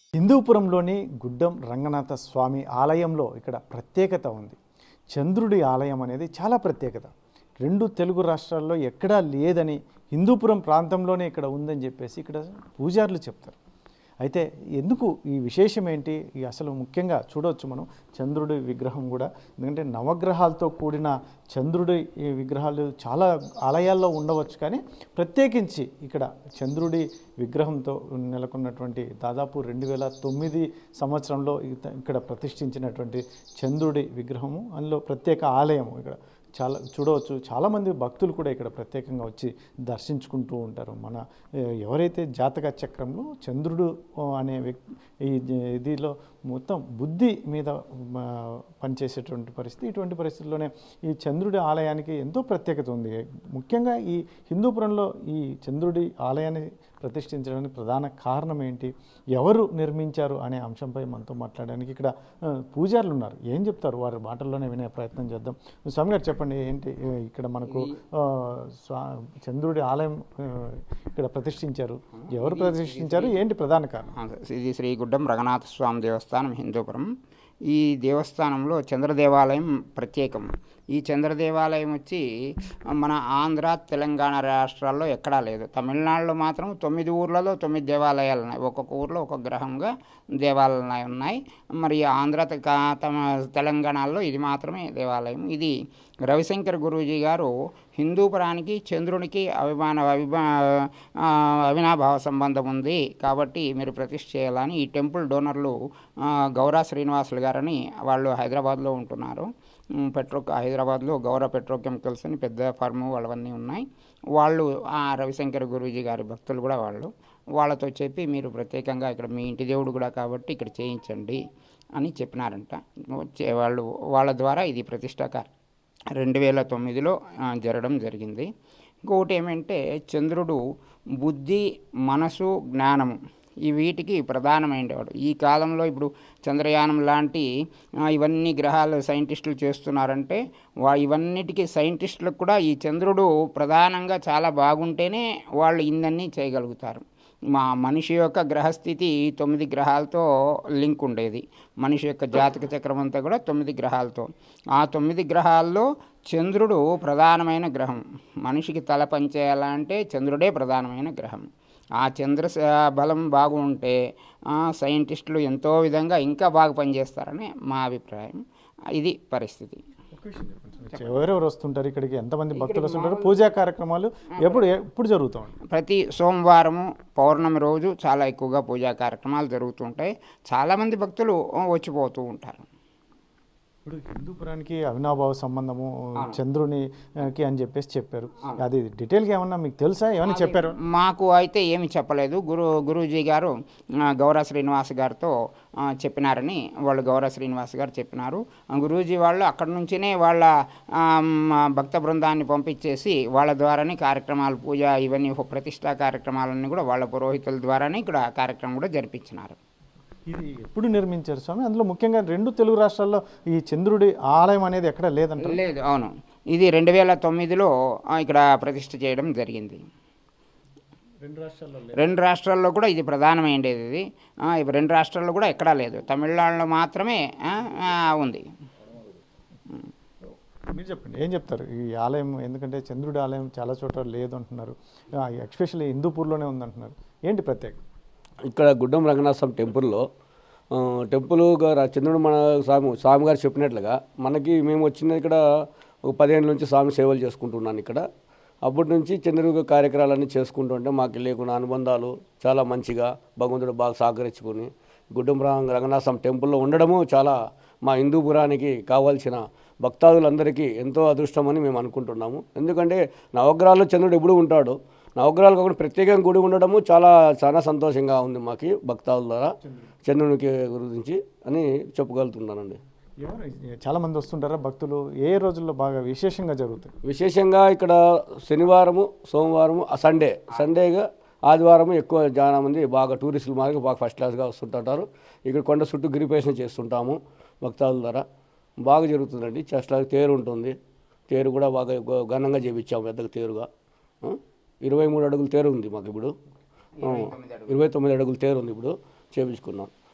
హిందూపురంలోని గుడ్డం రంగనాథ స్వామి ఆలయంలో ఇక్కడ ప్రత్యేకత ఉంది చంద్రుడి ఆలయం అనేది చాలా ప్రత్యేకత రెండు తెలుగు రాష్ట్రాల్లో ఎక్కడా లేదని హిందూపురం ప్రాంతంలోనే ఇక్కడ ఉందని చెప్పేసి ఇక్కడ పూజారులు చెప్తారు అయితే ఎందుకు ఈ విశేషం ఏంటి ఈ అసలు ముఖ్యంగా చూడవచ్చు మనం చంద్రుడి విగ్రహం కూడా ఎందుకంటే నవగ్రహాలతో కూడిన చంద్రుడి ఈ విగ్రహాలు చాలా ఆలయాల్లో ఉండవచ్చు కానీ ప్రత్యేకించి ఇక్కడ చంద్రుడి విగ్రహంతో నెలకొన్నటువంటి దాదాపు రెండు వేల తొమ్మిది సంవత్సరంలో ఇత- ఇక్కడ ప్రతిష్ఠించినటువంటి చంద్రుడి విగ్రహము అందులో ప్రత్యేక ఆలయము ఇక్కడ చాలా చూడవచ్చు చాలామంది భక్తులు కూడా ఇక్కడ ప్రత్యేకంగా వచ్చి దర్శించుకుంటూ ఉంటారు మన ఏ, ఎవరైతే జాతక చక్రంలో చంద్రుడు ఓ, అనే వ్యక్తి ఈ జ- ఇదిలో మొత్తం బుద్ధి మీద మ, పనిచేసేటువంటి పరిస్థితి ఇటువంటి పరిస్థితుల్లోనే ఈ చంద్రుడి ఆలయానికి ఎంతో ప్రత్యేకత ఉంది ముఖ్యంగా ఈ హిందూపురంలో ఈ చంద్రుడి ఆలయాన్ని ప్రతిష్ఠించడానికి ప్రధాన కారణం ఏంటి ఎవరు నిర్మించారు అనే అంశంపై మనతో మాట్లాడడానికి ఇక్కడ ఆ, పూజారులు ఉన్నారు ఏం చెప్తారు వారి మాటల్లోనే వినే ప్రయత్నం చేద్దాం స్వామి గారు చెప్పండి ఏంటి ఏ, ఇక్కడ మనకు ఆ, స్వా చంద్రుడి ఆలయం ఆ, ఇక్కడ ప్రతిష్ఠించారు ఎవరు ప్రతిష్ఠించారు ఏంటి ప్రధాన కారణం ఆ, ఇది శ్రీ గుడ్డం రఘునాథ స్వామి దేవస్థానం హిందూపురం ఈ దేవస్థానంలో చంద్ర దేవాలయం ప్రత్యేకం ఈ చంద్ర దేవాలయం వచ్చి మన ఆంధ్ర తెలంగాణ రాష్ట్రాల్లో ఎక్కడా లేదు తమిళనాడులో మాత్రం తొమ్మిది ఊర్లలో తొమ్మిది దేవాలయాలు ఉన్నాయి ఒక్కొక్క ఊర్లో ఒక్కొక్క గ్రహంగా దేవాలయాలు ఉన్నాయి మరి ఆంధ్ర తె- కా- తమ- తెలంగాణలో ఇది మాత్రమే దేవాలయం ఇది రవిశంకర్ గురూజీ గారు హిందూపురానికి చంద్రునికి అభిమాన అభిమా ఆ, అవినాభావ సంబంధం ఉంది కాబట్టి మీరు ప్రతిష్ఠ చేయాలని ఈ టెంపుల్ డోనర్లు ఆ, గౌరా శ్రీనివాసులు గారని వాళ్ళు హైదరాబాద్లో ఉంటున్నారు ఉమ్, పెట్రో హైదరాబాద్లో గౌర పెట్రోకెమికల్స్ అని పెద్ద ఫర్ము వాళ్ళవన్నీ ఉన్నాయి వాళ్ళు ఆ రవిశంకర్ గురూజీ గారి భక్తులు కూడా వాళ్ళు వాళ్ళతో చెప్పి మీరు ప్రత్యేకంగా ఇక్కడ మీ ఇంటి దేవుడు కూడా కాబట్టి ఇక్కడ చేయించండి అని చెప్పినారంట వచ్చే వాళ్ళు వాళ్ళ ద్వారా ఇది ప్రతిష్టాకార రెండు వేల తొమ్మిదిలో ఆ, జరగడం జరిగింది ఇంకొకటి ఏమంటే చంద్రుడు బుద్ధి మనసు జ్ఞానము ఈ వీటికి ప్రధానమైనవాడు ఈ కాలంలో ఇప్పుడు చంద్రయానం లాంటి ఆ, ఇవన్నీ గ్రహాలు సైంటిస్టులు చేస్తున్నారంటే వా ఇవన్నిటికీ సైంటిస్టులకు కూడా ఈ చంద్రుడు ప్రధానంగా చాలా బాగుంటేనే వాళ్ళు ఇన్నన్నీ చేయగలుగుతారు మా మనిషి యొక్క గ్రహస్థితి తొమ్మిది గ్రహాలతో లింక్ ఉండేది మనిషి యొక్క జాతక చక్రం అంతా కూడా తొమ్మిది గ్రహాలతో ఆ తొమ్మిది గ్రహాల్లో చంద్రుడు ప్రధానమైన గ్రహం మనిషికి తల పనిచేయాలంటే చంద్రుడే ప్రధానమైన గ్రహం ఆ చంద్ర స- బలం బాగుంటే ఆ, సైంటిస్టులు ఎంతో విధంగా ఇంకా బాగా పనిచేస్తారని మా అభిప్రాయం ఇది పరిస్థితి ఎవరెవరు వస్తుంటారు ఇక్కడికి ఎంతమంది భక్తులు వస్తుంటారు పూజా కార్యక్రమాలు ఎప్పుడు ఎప్పుడు జరుగుతూ ఉంటాయి ప్రతి సోమవారము పౌర్ణమి రోజు చాలా ఎక్కువగా పూజా కార్యక్రమాలు జరుగుతుంటాయి చాలామంది భక్తులు ఆ, వచ్చిపోతూ ఉంటారు ఇప్పుడు హిందూపురానికి అవినాభావ సంబంధము చంద్రునికి అని చెప్పేసి చెప్పారు అది డీటెయిల్గా ఏమన్నా మీకు తెలుసా ఏమన్నా చెప్పారు మాకు అయితే ఏమి చెప్పలేదు గురు గురూజీ గారు ఆ, గౌర శ్రీనివాస్ గారితో ఆ, చెప్పినారని వాళ్ళు గౌర శ్రీనివాస్ గారు చెప్పినారు ఆ, గురూజీ వాళ్ళు అక్కడి నుంచినే వాళ్ళ ఆ, మ, భక్త బృందాన్ని పంపించేసి వాళ్ళ ద్వారానే కార్యక్రమాలు పూజ ఇవన్నీ ప్రతిష్టా కార్యక్రమాలన్నీ కూడా వాళ్ళ పురోహితుల ద్వారానే ఇక్కడ కార్యక్రమం కూడా జరిపించినారు ఇది ఎప్పుడు నిర్మించారు స్వామి అందులో ముఖ్యంగా రెండు తెలుగు రాష్ట్రాల్లో ఈ చంద్రుడి ఆలయం అనేది ఎక్కడ లేదంటారు లేదు అవును ఇది రెండు వేల తొమ్మిదిలో ఆ, ఇక్కడ ప్రతిష్ఠ చేయడం జరిగింది రెండు రాష్ట్రాల్లో రెండు రాష్ట్రాల్లో కూడా ఇది ప్రధానమైనది ఇది ఆ, ఇవి రెండు రాష్ట్రాల్లో కూడా ఎక్కడా లేదు తమిళనాడులో మాత్రమే ఆ, ఆ, ఉంది మీరు చెప్పండి ఏం చెప్తారు ఈ ఆలయం ఎందుకంటే చంద్రుడి ఆలయం చాలా చోట్ల లేదు అంటున్నారు ఎక్స్పెషల్లీ హిందూపూర్లోనే ఉందంటున్నారు ఏంటి ప్రత్యేకత ఇక్కడ గుడ్డం రంగనాథ స్వామి టెంపుల్లో ఆ, టెంపుల్ గారు చంద్రుడు మన స్వామి స్వామి గారు చెప్పినట్లుగా మనకి మేము వచ్చిన ఇక్కడ ఒక పదిహేను నుంచి స్వామి సేవలు చేసుకుంటున్నాను ఇక్కడ అప్పటి నుంచి చంద్రుడి కార్యక్రమాలన్నీ చేసుకుంటూ ఉంటే మాకు లేకున్న అనుబంధాలు చాలా మంచిగా భగవంతుడు బాగా సహకరించుకొని గుడ్డం రంగ రంగనాథ స్వామి టెంపుల్లో ఉండడము చాలా మా హిందూపురానికి కావాల్సిన భక్తాదులందరికీ ఎంతో అదృష్టమని మేము అనుకుంటున్నాము ఎందుకంటే నవగ్రహాల్లో చంద్రుడు ఎప్పుడు ఉంటాడు నవగ్రహాలు కాకుండా ప్రత్యేకంగా గుడి ఉండడము చాలా చాలా సంతోషంగా ఉంది మాకు భక్తాదుల ద్వారా చంద్రునికి గురించి అని చెప్పగలుగుతున్నానండి ఎవరు చాలా మంది వస్తుంటారా భక్తులు ఏ రోజుల్లో బాగా విశేషంగా జరుగుతాయి విశేషంగా ఇక్కడ శనివారము సోమవారము ఆ సండే సండేగా ఆదివారం ఎక్కువ చాలా మంది బాగా టూరిస్టులు మార్గం బాగా ఫస్ట్ క్లాస్గా వస్తుంటారు ఇక్కడ కొండ చుట్టూ గిరిపేషణ చేస్తుంటాము భక్తాదుల ద్వారా బాగా జరుగుతుందండి చెస్ట్లా తేరు ఉంటుంది తేరు కూడా బాగా గ- ఘనంగా చేపించాము పెద్దగా తేరుగా ఆ? ఇరవై మూడు అడుగుల తేరు ఉంది మాకు ఇప్పుడు ఆ, ఇరవై తొమ్మిది అడుగుల తేరు ఉంది ఇప్పుడు చేపించుకున్నాం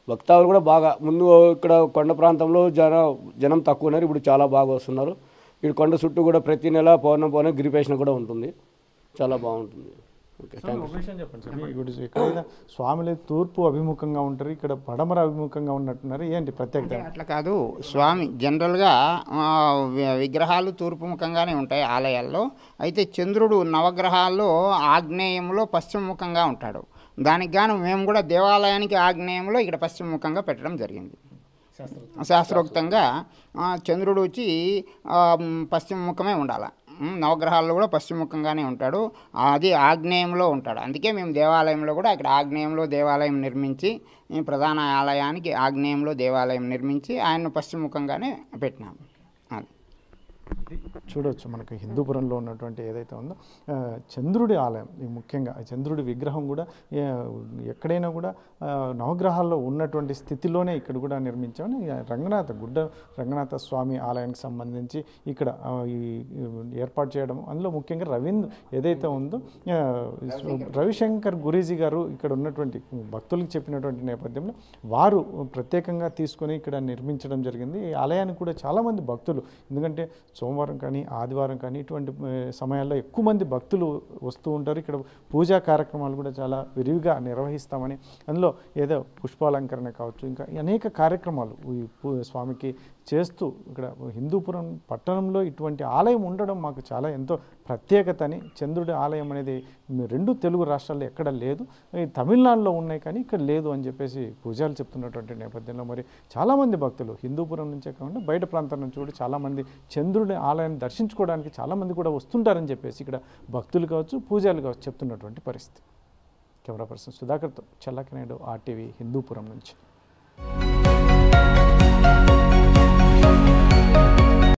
భక్తాదులు కూడా బాగా ముందు ఇక్కడ కొండ ప్రాంతంలో జన జనం తక్కువ ఉన్నారు ఇప్పుడు చాలా బాగా వస్తున్నారు ఇక్కడ కొండ చుట్టూ కూడా ప్రతి నెల పౌర్ణం పౌర్ణం గిరిపేషణ కూడా ఉంటుంది చాలా బాగుంటుంది ఓకే థ్యాంక్ యూ విషయం చెప్పండి సార్ ఇప్పుడు ఎక్కడైనా స్వాములు తూర్పు అభిముఖంగా ఉంటారు ఇక్కడ పడమర అభిముఖంగా ఉన్నట్టున్నారు ఏంటి ప్రత్యేకత అంటే అట్లా కాదు స్వామి జనరల్గా ఆ, వి- విగ్రహాలు తూర్పు ముఖంగానే ఉంటాయి ఆలయాల్లో అయితే చంద్రుడు నవగ్రహాల్లో ఆగ్నేయంలో పశ్చిమ ముఖంగా ఉంటాడు దానికి గాను మేము కూడా దేవాలయానికి ఆగ్నేయంలో ఇక్కడ పశ్చిమ ముఖంగా పెట్టడం జరిగింది శాస్త్రోక్తంగా ఆ, చంద్రుడు వచ్చి ఆ, మ్, పశ్చిమ ముఖమే ఉండాలి మ్, నవగ్రహాల్లో కూడా పశ్చిమ ముఖంగానే ఉంటాడు అది ఆగ్నేయంలో ఉంటాడు అందుకే మేము దేవాలయంలో కూడా ఇక్కడ ఆగ్నేయంలో దేవాలయం నిర్మించి ఈ ప్రధాన ఆలయానికి ఆగ్నేయంలో దేవాలయం నిర్మించి ఆయన పశ్చిమ ముఖంగానే పెట్టినాము అది చూడవచ్చు మనకు హిందూపురంలో ఉన్నటువంటి ఏదైతే ఉందో ఆ, చంద్రుడి ఆలయం ఈ ముఖ్యంగా ఆ చంద్రుడి విగ్రహం కూడా ఏ, ఎక్కడైనా కూడా ఆ, నవగ్రహాల్లో ఉన్నటువంటి స్థితిలోనే ఇక్కడ కూడా నిర్మించామని ఈ రంగనాథ గుడ్డ రంగనాథ స్వామి ఆలయానికి సంబంధించి ఇక్కడ ఆ, ఈ ఈ ఏర్పాటు చేయడం అందులో ముఖ్యంగా రవీంద్ర ఏదైతే ఉందో ఆ, రవిశంకర్ గురీజీ గారు ఇక్కడ ఉన్నటువంటి భక్తులకు చెప్పినటువంటి నేపథ్యంలో వారు ప్రత్యేకంగా తీసుకొని ఇక్కడ నిర్మించడం జరిగింది ఈ ఆలయానికి కూడా చాలామంది భక్తులు ఎందుకంటే సోమవారం కానీ ఆదివారం కానీ ఇటువంటి ఆ, సమయాల్లో ఎక్కువ మంది భక్తులు వస్తూ ఉంటారు ఇక్కడ పూజా కార్యక్రమాలు కూడా చాలా విరివిగా నిర్వహిస్తామని అందులో ఏదో పుష్పాలంకరణ కావచ్చు ఇంకా అనేక కార్యక్రమాలు ఈ పూ- స్వామికి చేస్తూ ఇక్కడ హిందూపురం పట్టణంలో ఇటువంటి ఆలయం ఉండడం మాకు చాలా ఎంతో ప్రత్యేకత అని చంద్రుడి ఆలయం అనేది రెండు తెలుగు రాష్ట్రాల్లో ఎక్కడ లేదు ఈ తమిళనాడులో ఉన్నాయి కానీ ఇక్కడ లేదు అని చెప్పేసి పూజలు చెప్తున్నటువంటి నేపథ్యంలో మరి చాలామంది భక్తులు హిందూపురం నుంచే కాకుండా బయట ప్రాంతం నుంచి కూడా చాలామంది చంద్రుడి ఆలయాన్ని దర్శించుకోవడానికి చాలామంది కూడా వస్తుంటారని చెప్పేసి ఇక్కడ భక్తులు కావచ్చు పూజలు కావచ్చు చెప్తున్నటువంటి పరిస్థితి కెమెరా పర్సన్ సుధాకర్తో చల్లకనాయుడు ఆర్టీవీ హిందూపురం నుంచి